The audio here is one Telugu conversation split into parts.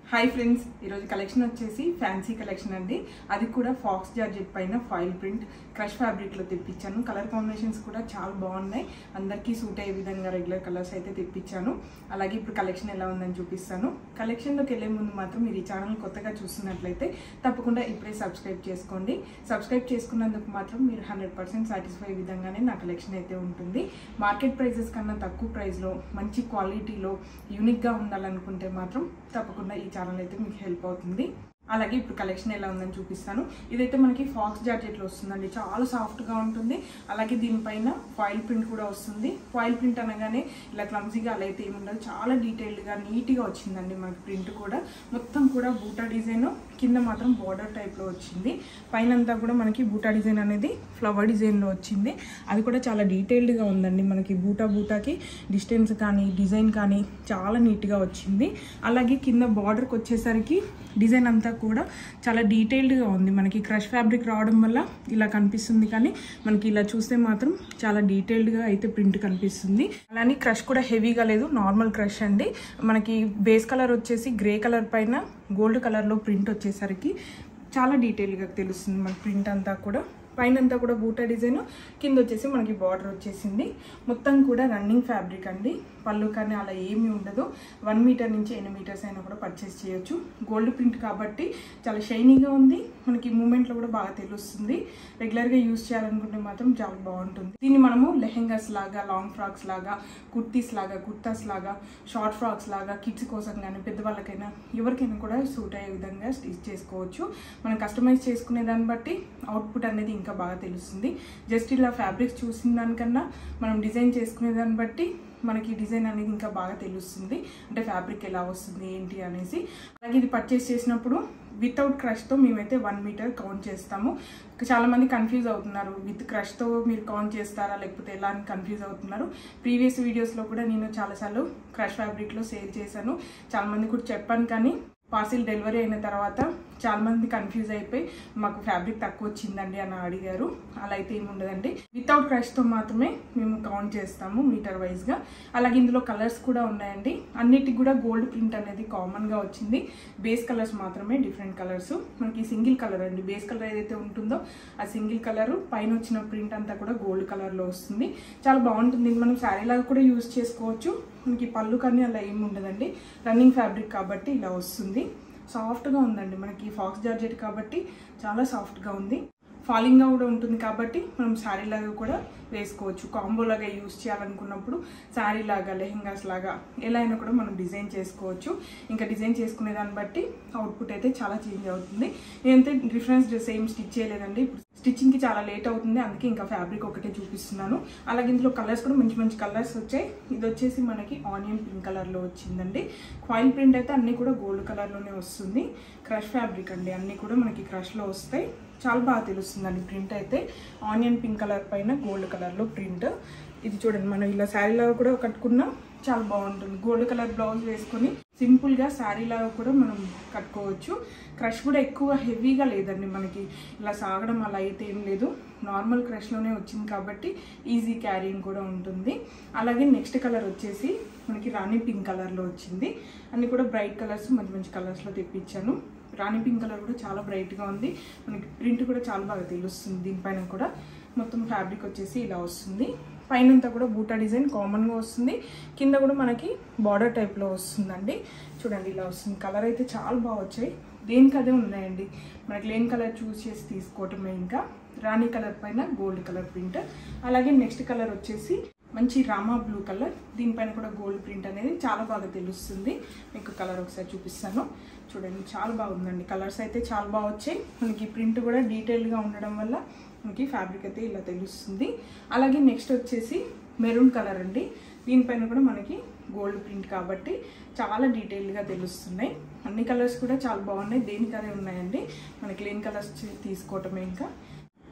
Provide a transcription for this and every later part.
హాయ్ ఫ్రెండ్స్ ఈరోజు కలెక్షన్ వచ్చేసి ఫ్యాన్సీ కలెక్షన్ అండి అది కూడా ఫాక్స్ జార్జెట్ పైన ఫాయిల్ ప్రింట్ క్రష్ ఫ్యాబ్రిక్లో తెప్పించాను కలర్ కాంబినేషన్స్ కూడా చాలా బాగున్నాయి అందరికీ సూట్ అయ్యే విధంగా రెగ్యులర్ కలర్స్ అయితే తెప్పించాను అలాగే ఇప్పుడు కలెక్షన్ ఎలా ఉందని చూపిస్తాను కలెక్షన్లోకి వెళ్ళే ముందు మాత్రం మీరు ఈ ఛానల్ కొత్తగా చూస్తున్నట్లయితే తప్పకుండా ఇప్పుడే సబ్స్క్రైబ్ చేసుకోండి సబ్స్క్రైబ్ చేసుకున్నందుకు మాత్రం మీరు హండ్రెడ్ పర్సెంట్ సాటిస్ఫై విధంగానే నా కలెక్షన్ అయితే ఉంటుంది మార్కెట్ ప్రైజెస్ కన్నా తక్కువ ప్రైస్లో మంచి క్వాలిటీలో యూనిక్గా ఉండాలనుకుంటే మాత్రం తప్పకుండా ఈ ఛానల్ అయితే మీకు హెల్ప్ అవుతుంది అలాగే ఇప్పుడు కలెక్షన్ ఎలా ఉందని చూపిస్తాను ఇదైతే మనకి ఫాక్స్ జార్జెట్లో వస్తుందండి చాలా సాఫ్ట్గా ఉంటుంది అలాగే దీనిపైన ఫాయిల్ ప్రింట్ కూడా వస్తుంది ఫాయిల్ ప్రింట్ అనగానే ఇలా క్లమ్జీగా అలా అయితే ఏముండదు చాలా డీటెయిల్డ్గా నీట్గా వచ్చిందండి మనకి ప్రింట్ కూడా మొత్తం కూడా బూటా డిజైన్ కింద మాత్రం బార్డర్ టైప్లో వచ్చింది పైన అంతా కూడా మనకి బూటా డిజైన్ అనేది ఫ్లవర్ డిజైన్లో వచ్చింది అది కూడా చాలా డీటెయిల్డ్గా ఉందండి మనకి బూటా బూటాకి డిస్టెన్స్ కానీ డిజైన్ కానీ చాలా నీట్గా వచ్చింది అలాగే కింద బార్డర్కి వచ్చేసరికి డిజైన్ అంతా కూడా చాలా డీటెయిల్డ్గా ఉంది మనకి క్రష్ ఫ్యాబ్రిక్ రావడం వల్ల ఇలా కనిపిస్తుంది కానీ మనకి ఇలా చూస్తే మాత్రం చాలా డీటెయిల్డ్గా అయితే ప్రింట్ కనిపిస్తుంది అలానే క్రష్ కూడా హెవీగా లేదు నార్మల్ క్రష్ అండి మనకి బేస్ కలర్ వచ్చేసి గ్రే కలర్ పైన గోల్డ్ కలర్లో ప్రింట్ వచ్చేసరికి చాలా డీటెయిల్గా తెలుస్తుంది మన ప్రింట్ అంతా కూడా పైన అంతా కూడా బూటా డిజైన్ కింద వచ్చేసి మనకి బార్డర్ వచ్చేసింది మొత్తం కూడా రన్నింగ్ ఫ్యాబ్రిక్ అండి పళ్ళు కానీ అలా ఏమీ ఉండదు వన్ మీటర్ నుంచి ఎన్ని మీటర్స్ అయినా కూడా పర్చేస్ చేయొచ్చు గోల్డ్ ప్రింట్ కాబట్టి చాలా షైనీగా ఉంది మనకి మూమెంట్లో కూడా బాగా తెలుస్తుంది రెగ్యులర్గా యూస్ చేయాలనుకుంటే మాత్రం చాలా బాగుంటుంది దీన్ని మనము లెహెంగాస్ లాగా లాంగ్ ఫ్రాక్స్ లాగా కుర్తీస్ లాగా కుర్తాస్ లాగా షార్ట్ ఫ్రాక్స్ లాగా కిడ్స్ కోసం కానీ పెద్దవాళ్ళకైనా ఎవరికైనా కూడా సూట్ అయ్యే విధంగా స్టిచ్ చేసుకోవచ్చు మనం కస్టమైజ్ చేసుకునే దాన్ని బట్టి అవుట్పుట్ అనేది ఇంకా బాగా తెలుస్తుంది జస్ట్ ఇలా ఫ్యాబ్రిక్స్ చూసిన దానికన్నా మనం డిజైన్ చేసుకునే దాన్ని బట్టి మనకి డిజైన్ అనేది ఇంకా బాగా తెలుస్తుంది అంటే ఫ్యాబ్రిక్ ఎలా వస్తుంది ఏంటి అనేసి అలాగే ఇది పర్చేస్ చేసినప్పుడు వితౌట్ క్రష్తో మేమైతే వన్ మీటర్ కౌంట్ చేస్తాము చాలామంది కన్ఫ్యూజ్ అవుతున్నారు విత్ క్రష్తో మీరు కౌంట్ చేస్తారా లేకపోతే ఎలా అని కన్ఫ్యూజ్ అవుతున్నారు ప్రీవియస్ వీడియోస్లో కూడా నేను చాలాసార్లు క్రష్ ఫ్యాబ్రిక్లో సేల్ చేశాను చాలామంది కూడా చెప్పాను కానీ పార్సిల్ డెలివరీ అయిన తర్వాత చాలామంది కన్ఫ్యూజ్ అయిపోయి మాకు ఫ్యాబ్రిక్ తక్కువ వచ్చిందండి అని అడిగారు అలా అయితే ఏమి ఉండదండి వితౌట్ క్రష్తో మాత్రమే మేము కౌంట్ చేస్తాము మీటర్ వైజ్గా అలాగే ఇందులో కలర్స్ కూడా ఉన్నాయండి అన్నిటికి కూడా గోల్డ్ ప్రింట్ అనేది కామన్గా వచ్చింది బేస్ కలర్స్ మాత్రమే డిఫరెంట్ కలర్స్ మనకి సింగిల్ కలర్ అండి బేస్ కలర్ ఏదైతే ఉంటుందో ఆ సింగిల్ కలర్ పైన వచ్చిన ప్రింట్ అంతా కూడా గోల్డ్ కలర్లో వస్తుంది చాలా బాగుంటుంది మనం శారీ లాగా కూడా యూస్ చేసుకోవచ్చు మనకి పళ్ళు కానీ అలా ఏమి ఉండదండి రన్నింగ్ ఫ్యాబ్రిక్ కాబట్టి ఇలా వస్తుంది సాఫ్ట్గా ఉందండి మనకి ఫాక్స్ జార్జెట్ కాబట్టి చాలా సాఫ్ట్గా ఉంది ఫాలింగ్గా కూడా ఉంటుంది కాబట్టి మనం శారీ లాగా కూడా వేసుకోవచ్చు కాంబో లాగా యూస్ చేయాలనుకున్నప్పుడు శారీ లాగా లెహెంగాస్ లాగా ఎలా అయినా కూడా మనం డిజైన్ చేసుకోవచ్చు ఇంకా డిజైన్ చేసుకునే దాన్ని బట్టి అవుట్పుట్ అయితే చాలా చేంజ్ అవుతుంది నేనైతే డిఫరెన్స్ సేమ్ స్టిచ్ చేయలేదండి ఇప్పుడు స్టిచ్చింగ్కి చాలా లేట్ అవుతుంది అందుకే ఇంకా ఫ్యాబ్రిక్ ఒకటే చూపిస్తున్నాను అలాగే ఇందులో కలర్స్ కూడా మంచి మంచి కలర్స్ వచ్చాయి ఇది వచ్చేసి మనకి ఆనియన్ పింక్ కలర్లో వచ్చిందండి కాయిల్ ప్రింట్ అయితే అన్నీ కూడా గోల్డ్ కలర్లోనే వస్తుంది క్రష్ ఫ్యాబ్రిక్ అండి అన్నీ కూడా మనకి క్రష్లో వస్తాయి చాలా బాగా తెలుస్తుందండి ప్రింట్ అయితే ఆనియన్ పింక్ కలర్ పైన గోల్డ్ కలర్లో ప్రింట్ ఇది చూడండి మనం ఇలా శారీలాగా కూడా కట్టుకున్నా చాలా బాగుంటుంది గోల్డ్ కలర్ బ్లౌజ్ వేసుకొని సింపుల్గా శారీలాగా కూడా మనం కట్టుకోవచ్చు క్రష్ కూడా ఎక్కువ హెవీగా లేదండి మనకి ఇలా సాగడం అలా అయితే ఏం లేదు నార్మల్ క్రష్లోనే వచ్చింది కాబట్టి ఈజీ క్యారింగ్ కూడా ఉంటుంది అలాగే నెక్స్ట్ కలర్ వచ్చేసి మనకి రాణి పింక్ కలర్లో వచ్చింది అన్ని కూడా బ్రైట్ కలర్స్ మంచి మంచి కలర్స్లో తెప్పించాను రాణి పింక్ కలర్ కూడా చాలా బ్రైట్గా ఉంది మనకి ప్రింట్ కూడా చాలా బాగా తెలుస్తుంది దీనిపైన కూడా మొత్తం ఫ్యాబ్రిక్ వచ్చేసి ఇలా వస్తుంది పైనంతా కూడా బూటా డిజైన్ కామన్గా వస్తుంది కింద కూడా మనకి బార్డర్ టైప్లో వస్తుందండి చూడండి ఇలా వస్తుంది కలర్ అయితే చాలా బాగా వచ్చాయి దేనికి అదే ఉన్నాయండి మనకి లేని కలర్ చూస్ చేసి తీసుకోవటమే ఇంకా రాణి కలర్ పైన గోల్డ్ కలర్ ప్రింట్ అలాగే నెక్స్ట్ కలర్ వచ్చేసి మంచి రామా బ్లూ కలర్ దీనిపైన కూడా గోల్డ్ ప్రింట్ అనేది చాలా బాగా తెలుస్తుంది మీకు కలర్ ఒకసారి చూపిస్తాను చూడండి చాలా బాగుందండి కలర్స్ అయితే చాలా బాగా వచ్చాయి మనకి ప్రింట్ కూడా డీటెయిల్గా ఉండడం వల్ల మనకి ఫ్యాబ్రిక్ అయితే ఇలా తెలుస్తుంది అలాగే నెక్స్ట్ వచ్చేసి మెరూన్ కలర్ అండి దీనిపైన కూడా మనకి గోల్డ్ ప్రింట్ కాబట్టి చాలా డీటెయిల్గా తెలుస్తున్నాయి అన్ని కలర్స్ కూడా చాలా బాగున్నాయి దేనికి అదే ఉన్నాయండి మనకి లేని కలర్స్ తీసుకోవటమే ఇంకా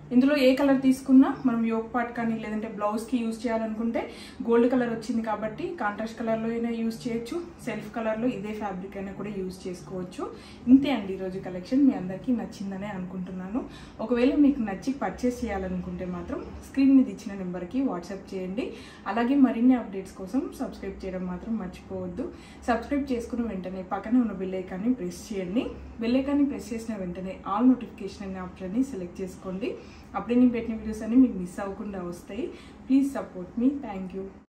ఇందులో ఏ కలర్ తీసుకున్నా మనం యోగ్ పార్ట్ కానీ లేదంటే బ్లౌజ్కి యూజ్ చేయాలనుకుంటే గోల్డ్ కలర్ వచ్చింది కాబట్టి కాంట్రాస్ట్ కలర్లో అయినా యూజ్ చేయొచ్చు సెల్ఫ్ కలర్లో ఇదే ఫ్యాబ్రిక్ అయినా కూడా యూజ్ చేసుకోవచ్చు ఇంతే అండి ఈరోజు కలెక్షన్ మీ అందరికీ నచ్చిందనే అనుకుంటున్నాను ఒకవేళ మీకు నచ్చి పర్చేస్ చేయాలనుకుంటే మాత్రం స్క్రీన్ మీద ఇచ్చిన నెంబర్కి వాట్సాప్ చేయండి అలాగే మరిన్ని అప్డేట్స్ కోసం సబ్స్క్రైబ్ చేయడం మాత్రం మర్చిపోవద్దు సబ్స్క్రైబ్ చేసుకున్న వెంటనే పక్కనే ఉన్న బెల్ ఐకాన్ని ప్రెస్ చేయండి బెల్ ఐకాన్ని ప్రెస్ చేసిన వెంటనే ఆల్ నోటిఫికేషన్ అనే ఆప్షన్ని సెలెక్ట్ చేసుకోండి అప్పుడే నేను పెట్టిన వీడియోస్ అన్ని మీకు మిస్ అవ్వకుండా వస్తాయి ప్లీజ్ సపోర్ట్ మీ థ్యాంక్ యూ